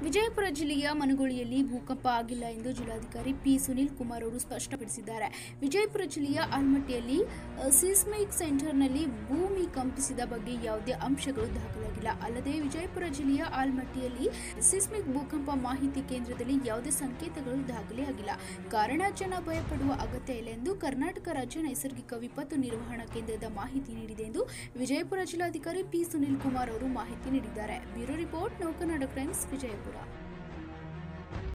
ವಿಜಯಪುರ ಜಿಲ್ಲೆಯ ಮನಗೋಳಿಯಲ್ಲಿ ಭೂಕಂಪ ಆಗಿಲ್ಲ ಎಂದು ಜಿಲ್ಲಾಧಿಕಾರಿ ಪಿ ಸುನೀಲ್ ಕುಮಾರ್ ಅವರು ಸ್ಪಷ್ಟಪಡಿಸಿದ್ದಾರೆ ವಿಜಯಪುರ ಜಿಲ್ಲೆಯ ಆಲ್ಮಟ್ಟಿಯಲ್ಲಿ ಸಿಸ್ಮಿಕ್ ಸೆಂಟರ್ನಲ್ಲಿ ಭೂಮಿ ಕಂಪಿಸಿದ ಬಗ್ಗೆ ಯಾವುದೇ ಅಂಶಗಳು ದಾಖಲಾಗಿಲ್ಲ ಅಲ್ಲದೆ ವಿಜಯಪುರ ಜಿಲ್ಲೆಯ ಆಲ್ಮಟ್ಟಿಯಲ್ಲಿ ಸಿಸ್ಮಿಕ್ ಭೂಕಂಪ ಮಾಹಿತಿ ಕೇಂದ್ರದಲ್ಲಿ ಯಾವುದೇ ಸಂಕೇತಗಳು ದಾಖಲೆಯಾಗಿಲ್ಲ ಕಾರಣ ಜನ ಭಯಪಡುವ ಅಗತ್ಯ ಇಲ್ಲ ಎಂದು ಕರ್ನಾಟಕ ರಾಜ್ಯ ನೈಸರ್ಗಿಕ ವಿಪತ್ತು ನಿರ್ವಹಣಾ ಕೇಂದ್ರದ ಮಾಹಿತಿ ನೀಡಿದೆ ಎಂದು ವಿಜಯಪುರ ಜಿಲ್ಲಾಧಿಕಾರಿ ಪಿ ಸುನೀಲ್ ಕುಮಾರ್ ಅವರು ಮಾಹಿತಿ ನೀಡಿದ್ದಾರೆ ಬ್ಯೂರೋ ರಿಪೋರ್ಟ್ ನೌಕನಾಡು ಕ್ರೈಮ್ಸ್ ವಿಜಯಪುರ